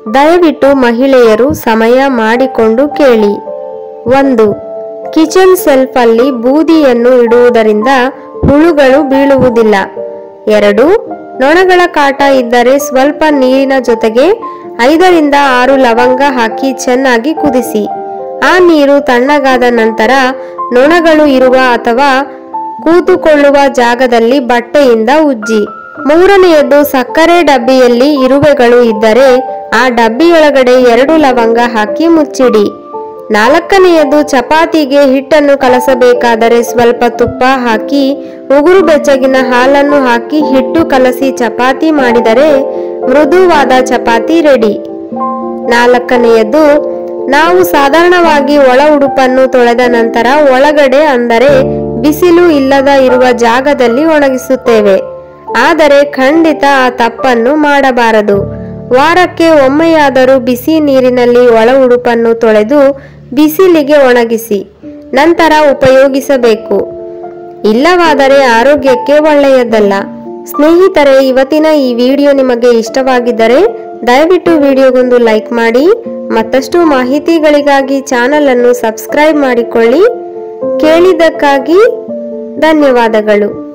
ದಯವಿಟ್ಟು ಮಹಿಳೆಯರು ಸಮಯ ಮಾಡಿಕೊಂಡು ಕೇಳಿ ಒಂದು ಕಿಚನ್ ಸೆಲ್ಫಲ್ಲಿ ಬೂದಿಯನ್ನು ಇಡುವುದರಿಂದ ಹುಳುಗಳು ಬೀಳುವುದಿಲ್ಲ ಎರಡು ನೊಣಗಳ ಕಾಟ ಇದ್ದರೆ ಸ್ವಲ್ಪ ನೀರಿನ ಜೊತೆಗೆ ಐದರಿಂದ ಆರು ಲವಂಗ ಹಾಕಿ ಚೆನ್ನಾಗಿ ಕುದಿಸಿ ಆ ನೀರು ತಣ್ಣಗಾದ ನಂತರ ನೊಣಗಳು ಇರುವ ಅಥವಾ ಕೂತುಕೊಳ್ಳುವ ಜಾಗದಲ್ಲಿ ಬಟ್ಟೆಯಿಂದ ಉಜ್ಜಿ ಮೂರನೆಯದ್ದು ಸಕ್ಕರೆ ಡಬ್ಬಿಯಲ್ಲಿ ಇರುವೆಗಳು ಇದ್ದರೆ ಆ ಡಬ್ಬಿಯೊಳಗಡೆ ಎರಡು ಲವಂಗ ಹಾಕಿ ಮುಚ್ಚಿಡಿ ನಾಲ್ಕನೆಯದು ಚಪಾತಿಗೆ ಹಿಟ್ಟನ್ನು ಕಲಸಬೇಕಾದರೆ ಸ್ವಲ್ಪ ತುಪ್ಪ ಹಾಕಿ ಉಗುರು ಬೆಚ್ಚಗಿನ ಹಾಲನ್ನು ಹಾಕಿ ಹಿಟ್ಟು ಕಲಸಿ ಚಪಾತಿ ಮಾಡಿದರೆ ಮೃದುವಾದ ಚಪಾತಿ ರೆಡಿ ನಾಲ್ಕನೆಯದು ನಾವು ಸಾಧಾರಣವಾಗಿ ಒಳ ಉಡುಪನ್ನು ತೊಳೆದ ನಂತರ ಒಳಗಡೆ ಅಂದರೆ ಬಿಸಿಲು ಇಲ್ಲದ ಇರುವ ಜಾಗದಲ್ಲಿ ಒಣಗಿಸುತ್ತೇವೆ ಆದರೆ ಖಂಡಿತ ಆ ತಪ್ಪನ್ನು ಮಾಡಬಾರದು ವಾರಕ್ಕೆ ಒಮ್ಮೆಯಾದರೂ ಬಿಸಿ ನೀರಿನಲ್ಲಿ ಒಳ ಉಡುಪನ್ನು ತೊಳೆದು ಬಿಸಿಲಿಗೆ ಒಣಗಿಸಿ ನಂತರ ಉಪಯೋಗಿಸಬೇಕು ಇಲ್ಲವಾದರೆ ಆರೋಗ್ಯಕ್ಕೆ ಒಳ್ಳೆಯದಲ್ಲ ಸ್ನೇಹಿತರೆ ಇವತ್ತಿನ ಈ ವಿಡಿಯೋ ನಿಮಗೆ ಇಷ್ಟವಾಗಿದ್ದರೆ ದಯವಿಟ್ಟು ವಿಡಿಯೋಗೊಂದು ಲೈಕ್ ಮಾಡಿ ಮತ್ತಷ್ಟು ಮಾಹಿತಿಗಳಿಗಾಗಿ ಚಾನಲ್ ಅನ್ನು ಸಬ್ಸ್ಕ್ರೈಬ್ ಮಾಡಿಕೊಳ್ಳಿ ಕೇಳಿದ್ದಕ್ಕಾಗಿ ಧನ್ಯವಾದಗಳು